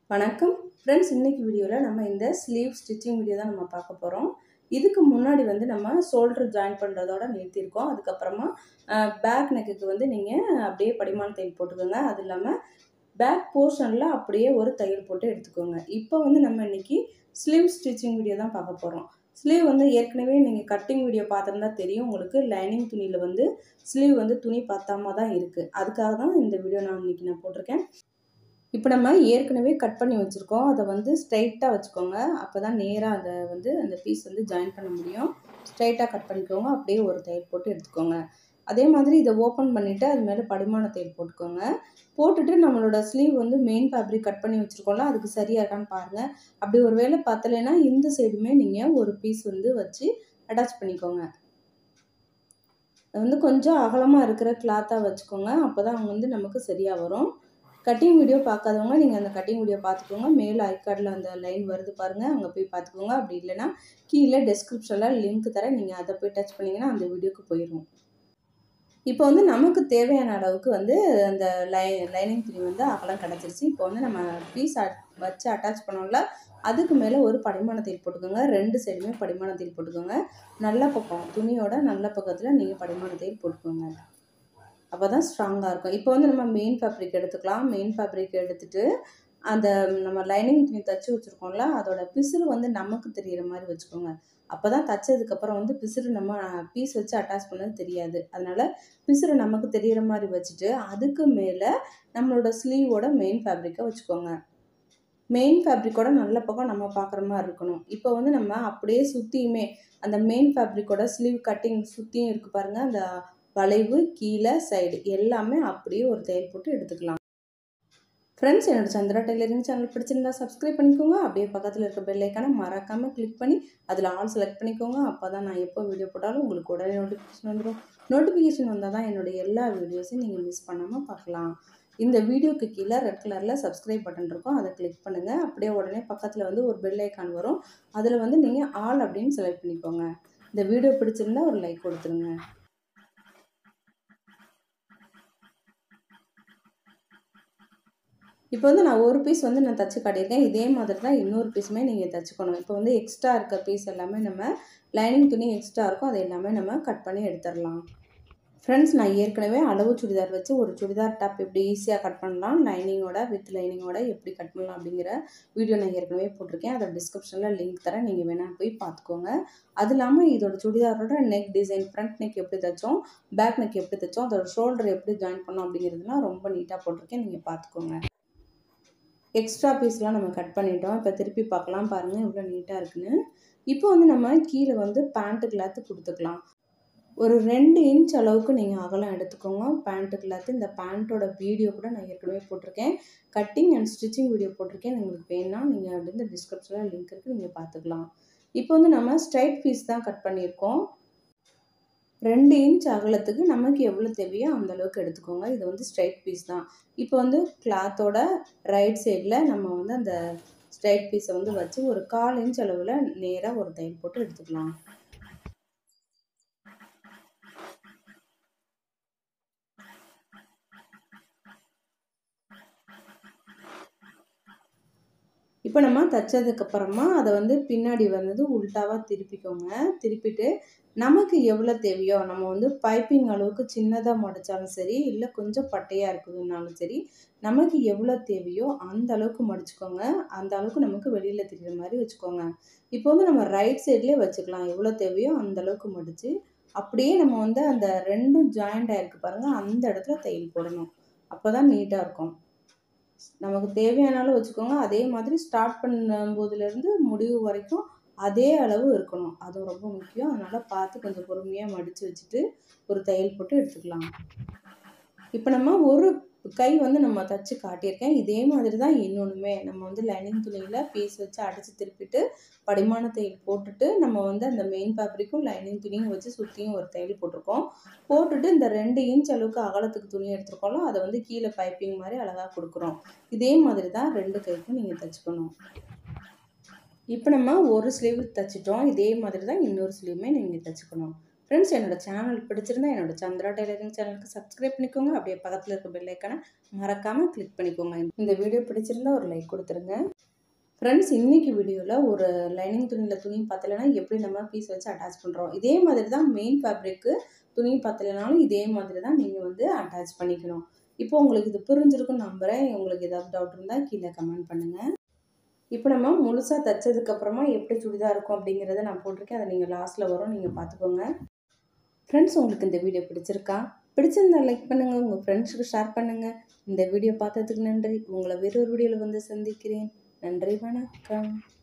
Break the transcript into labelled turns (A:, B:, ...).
A: வணக்கம் ஃப்ரெண்ட்ஸ் இன்னைக்கு வீடியோவில் நம்ம இந்த ஸ்லீவ் ஸ்டிச்சிங் வீடியோ தான் நம்ம பார்க்க போகிறோம் இதுக்கு முன்னாடி வந்து நம்ம ஷோல்டர் ஜாயின் பண்ணுறதோட நிறுத்தியிருக்கோம் அதுக்கப்புறமா பேக் நெக்குக்கு வந்து நீங்கள் அப்படியே படிமான தையல் போட்டுக்கோங்க அது இல்லாமல் பேக் போர்ஷனில் அப்படியே ஒரு தையல் போட்டு எடுத்துக்கோங்க இப்போ வந்து நம்ம இன்னைக்கு ஸ்லீவ் ஸ்டிச்சிங் வீடியோ தான் பார்க்க போகிறோம் ஸ்லீவ் வந்து ஏற்கனவே நீங்கள் கட்டிங் வீடியோ பார்த்துருந்தா தெரியும் உங்களுக்கு லைனிங் துணியில் வந்து ஸ்லீவ் வந்து துணி பத்தாம தான் இருக்குது அதுக்காக தான் இந்த வீடியோ நான் இன்னைக்கு நான் போட்டிருக்கேன் இப்போ நம்ம ஏற்கனவே கட் பண்ணி வச்சுருக்கோம் அதை வந்து ஸ்ட்ரைட்டாக வச்சுக்கோங்க அப்போ தான் நேராக அதை வந்து அந்த பீஸ் வந்து ஜாயின் பண்ண முடியும் ஸ்ட்ரைட்டாக கட் பண்ணிக்கோங்க அப்படியே ஒரு தையல் போட்டு எடுத்துக்கோங்க அதே மாதிரி இதை ஓப்பன் பண்ணிவிட்டு அது மேலே படிமான தையல் போட்டுக்கோங்க போட்டுட்டு நம்மளோட ஸ்லீவ் வந்து மெயின் ஃபேப்ரிக் கட் பண்ணி வச்சுருக்கோம்ல அதுக்கு சரியாக இருக்கான்னு பாருங்கள் அப்படி ஒரு வேளை பத்தலைன்னா இந்த சைடுமே நீங்கள் ஒரு பீஸ் வந்து வச்சு அட்டாச் பண்ணிக்கோங்க அது வந்து கொஞ்சம் அகலமாக இருக்கிற கிளாத்தாக வச்சுக்கோங்க அப்போ தான் வந்து நமக்கு சரியாக வரும் கட்டிங் வீடியோ பார்க்காதவங்க நீங்கள் அந்த கட்டிங் வீடியோ பார்த்துக்கோங்க மேலே ஐகார்டில் அந்த லைன் வருது பாருங்கள் அங்கே போய் பார்த்துக்கோங்க அப்படி இல்லைன்னா கீழே டெஸ்கிரிப்ஷனில் லிங்க் தரேன் நீங்கள் அதை போய் டச் பண்ணிங்கன்னா அந்த வீடியோக்கு போயிடும் இப்போ வந்து நமக்கு தேவையான அளவுக்கு வந்து அந்த லை லைனிங் துணி வந்து அகலம் கிடச்சிருச்சு இப்போ வந்து நம்ம பீஸ் வச்சு அட்டாச் பண்ணோம்ல அதுக்கு மேலே ஒரு படிமான தையல் போட்டுக்கோங்க ரெண்டு சைடுமே படிமான தையல் போட்டுக்கோங்க நல்ல பக்கம் துணியோட நல்ல பக்கத்தில் நீங்கள் படிமான தையல் போட்டுக்கோங்க அப்போ தான் ஸ்ட்ராங்காக இருக்கும் இப்போ வந்து நம்ம மெயின் ஃபேப்ரிக் எடுத்துக்கலாம் மெயின் ஃபேப்ரிக் எடுத்துகிட்டு அந்த நம்ம லைனிங் துணி தைச்சி வச்சுருக்கோம்ல அதோட பிசுறு வந்து நமக்கு தெரிகிற மாதிரி வச்சுக்கோங்க அப்போ தான் தைச்சதுக்கப்புறம் வந்து பிசுறு நம்ம பீஸ் வச்சு அட்டாச் பண்ணது தெரியாது அதனால் பிசுறு நமக்கு தெரிகிற மாதிரி வச்சுட்டு அதுக்கு மேலே நம்மளோட ஸ்லீவோட மெயின் ஃபேப்ரிக்கை வச்சுக்கோங்க மெயின் ஃபேப்ரிக்கோட நல்ல பக்கம் நம்ம பார்க்குற மாதிரி இருக்கணும் இப்போ வந்து நம்ம அப்படியே சுற்றியுமே அந்த மெயின் ஃபேப்ரிக்கோட ஸ்லீவ் கட்டிங் சுற்றியும் இருக்குது பாருங்கள் அந்த வளைவு கீழே சைடு எல்லாமே அப்படியே ஒரு தையல் போட்டு எடுத்துக்கலாம் ஃப்ரெண்ட்ஸ் என்னோட சந்திரா டெய்லரிங் சேனல் பிடிச்சிருந்தா சப்ஸ்கிரைப் பண்ணிக்கோங்க அப்படியே பக்கத்தில் இருக்க பெல் ஐக்கானை மறக்காமல் கிளிக் பண்ணி அதில் ஆல் செலக்ட் பண்ணிக்கோங்க அப்போ தான் நான் எப்போ வீடியோ போட்டாலும் உங்களுக்கு உடனே நோட்டிஃபிகேஷன் வந்துடும் நோட்டிஃபிகேஷன் வந்தால் தான் என்னுடைய எல்லா வீடியோஸையும் நீங்கள் மிஸ் பண்ணாமல் பார்க்கலாம் இந்த வீடியோக்கு கீழே ரெட் கலரில் சப்ஸ்கிரைப் பட்டன் இருக்கும் அதை கிளிக் பண்ணுங்கள் அப்படியே உடனே பக்கத்தில் வந்து ஒரு பெல் ஐக்கான் வரும் அதில் வந்து நீங்கள் ஆல் அப்படின்னு செலக்ட் பண்ணிக்கோங்க இந்த வீடியோ பிடிச்சிருந்தா ஒரு லைக் கொடுத்துருங்க இப்போ வந்து நான் ஒரு பீஸ் வந்து நான் தச்சு காட்டியிருக்கேன் இதே மாதிரி தான் இன்னொரு பீஸுமே நீங்கள் தச்சுக்கணும் இப்போ வந்து எக்ஸ்ட்ரா இருக்க பீஸ் எல்லாமே நம்ம லைனிங் துணி எக்ஸ்ட்ரா இருக்கும் அது எல்லாமே நம்ம கட் பண்ணி எடுத்துடலாம் ஃப்ரெண்ட்ஸ் நான் ஏற்கனவே அளவு சுடிதார் வச்சு ஒரு சுடிதார் டாப் எப்படி ஈஸியாக கட் பண்ணலாம் லைனிங்கோட வித் லைனிங்கோட எப்படி கட் பண்ணலாம் அப்படிங்கிற வீடியோ நான் ஏற்கனவே போட்டிருக்கேன் அதை டிஸ்கிரிப்ஷனில் லிங்க் தரேன் நீங்கள் வேணால் போய் பார்த்துக்கோங்க அது இல்லாமல் இதோட சுடிதாரோட நெக் டிசைன் ஃப்ரண்ட் நெக் எப்படி தைச்சோம் பேக் நெக் எப்படி தைச்சோம் அதோட ஷோல்டர் எப்படி ஜாயின் பண்ணோம் அப்படிங்கிறதுலாம் ரொம்ப நீட்டாக போட்டிருக்கேன் நீங்கள் பார்த்துக்கோங்க எக்ஸ்ட்ரா பீஸ்லாம் நம்ம கட் பண்ணிட்டோம் இப்போ திருப்பி பார்க்கலாம் பாருங்கள் இவ்வளோ நீட்டாக இருக்குன்னு இப்போ வந்து நம்ம கீழே வந்து பேண்ட்டு கிளாத்து கொடுத்துக்கலாம் ஒரு ரெண்டு இன்ச் அளவுக்கு நீங்கள் அகலம் எடுத்துக்கோங்க பேண்ட்டு கிளாத்து இந்த பேண்ட்டோட வீடியோ கூட நான் ஏற்கனவே போட்டிருக்கேன் கட்டிங் அண்ட் ஸ்டிச்சிங் வீடியோ போட்டிருக்கேன் உங்களுக்கு வேணால் நீங்கள் அப்படி இந்த டிஸ்கிரிப்ஷனில் லிங்க் இருக்குது நீங்கள் பார்த்துக்கலாம் இப்போ வந்து நம்ம ஸ்ட்ரைட் பீஸ் தான் கட் பண்ணியிருக்கோம் ரெண்டு இன்ச் அகலத்துக்கு நமக்கு எவ்வளோ தேவையோ அந்த அளவுக்கு எடுத்துக்கோங்க இது வந்து ஸ்ட்ரைட் பீஸ் தான் இப்போ வந்து கிளாத்தோட ரைட் சைடில் நம்ம வந்து அந்த ஸ்ட்ரைட் பீஸை வந்து வச்சு ஒரு கால் இன்ச் அளவில் நேராக ஒரு தையல் போட்டு எடுத்துக்கலாம் இப்போ நம்ம தைச்சதுக்கப்புறமா அதை வந்து பின்னாடி வந்தது உல்ட்டாவாக திருப்பிக்கோங்க திருப்பிட்டு நமக்கு எவ்வளோ தேவையோ நம்ம வந்து பைப்பிங் அளவுக்கு சின்னதாக மடித்தாலும் சரி இல்லை கொஞ்சம் பட்டையாக இருக்குதுனாலும் சரி நமக்கு எவ்வளோ தேவையோ அந்த அளவுக்கு மடிச்சுக்கோங்க அந்த அளவுக்கு நமக்கு வெளியில் தெரிகிற மாதிரி வச்சுக்கோங்க இப்போ வந்து நம்ம ரைட் சைட்லேயே வச்சுக்கலாம் எவ்வளோ தேவையோ அந்த அளவுக்கு மடித்து அப்படியே நம்ம வந்து அந்த ரெண்டும் ஜாயிண்ட் ஆகிருக்கு பாருங்கள் அந்த இடத்துல தையல் போடணும் அப்போ தான் நீட்டாக இருக்கும் நமக்கு தேவையான அளவு வச்சுக்கோங்க அதே மாதிரி ஸ்டார்ட் பண்ணும்போதுலேருந்து முடிவு வரைக்கும் அதே அளவு இருக்கணும் அது ரொம்ப முக்கியம் அதனால் பார்த்து கொஞ்சம் பொறுமையாக மடித்து வச்சுட்டு ஒரு தையல் போட்டு எடுத்துக்கலாம் இப்போ நம்ம ஒரு கை வந்து நம்ம தச்சு காட்டியிருக்கேன் இதே மாதிரி தான் இன்னொன்றுமே நம்ம வந்து லைனிங் துணியில் பீஸ் வச்சு அடைச்சி திருப்பிட்டு படிமான தையல் போட்டுட்டு நம்ம வந்து அந்த மெயின் ஃபேப்ரிக்கும் லைனிங் துணியும் வச்சு சுற்றியும் ஒரு தையல் போட்டிருக்கோம் போட்டுட்டு இந்த ரெண்டு இன்ச் அளவுக்கு அகலத்துக்கு துணி எடுத்துருக்கோம்ல அதை வந்து கீழே பைப்பிங் மாதிரி அழகாக கொடுக்குறோம் இதே மாதிரி தான் ரெண்டு கைக்கும் நீங்கள் தைச்சிக்கணும் இப்போ நம்ம ஒரு ஸ்லீவ் தைச்சிட்டோம் இதே மாதிரி தான் இன்னொரு ஸ்லீவுமே நீங்கள் தைச்சிக்கணும் ஃப்ரெண்ட்ஸ் என்னோட சேனல் பிடிச்சிருந்தா என்னோட சந்திரா டெய்லரிங் சேனலுக்கு சப்ஸ்கிரைப் பண்ணிக்கோங்க அப்படியே பக்கத்தில் இருக்க பெல் ஐக்கானை மறக்காமல் கிளிக் பண்ணிக்கோங்க இந்த வீடியோ பிடிச்சிருந்தா ஒரு லைக் கொடுத்துருங்க ஃப்ரெண்ட்ஸ் இன்றைக்கி வீடியோவில் ஒரு லைனிங் துணியில் துணி பத்தலைன்னா எப்படி நம்ம பீஸ் வச்சு அட்டாச் பண்ணுறோம் இதே மாதிரி தான் மெயின் ஃபேப்ரிக்கு துணி பத்தலைனாலும் இதே மாதிரி தான் நீங்கள் வந்து அட்டாச் பண்ணிக்கணும் இப்போ உங்களுக்கு இது புரிஞ்சிருக்குன்னு நம்புகிறேன் உங்களுக்கு ஏதாவது டவுட் இருந்தால் கீழே கமெண்ட் பண்ணுங்கள் இப்போ நம்ம முழுசாக தைச்சதுக்கப்புறமா எப்படி சுடிதார் இருக்கும் அப்படிங்கிறத நான் போட்டிருக்கேன் அதை நீங்கள் லாஸ்ட்டில் வரும் நீங்கள் பார்த்துக்கோங்க ஃப்ரெண்ட்ஸ் உங்களுக்கு இந்த வீடியோ பிடிச்சிருக்கா பிடிச்சிருந்தா லைக் பண்ணுங்கள் உங்கள் ஃப்ரெண்ட்ஸுக்கு ஷேர் பண்ணுங்கள் இந்த வீடியோ பார்த்ததுக்கு நன்றி உங்களை வேறொரு வீடியோவில் வந்து சந்திக்கிறேன் நன்றி வணக்கம்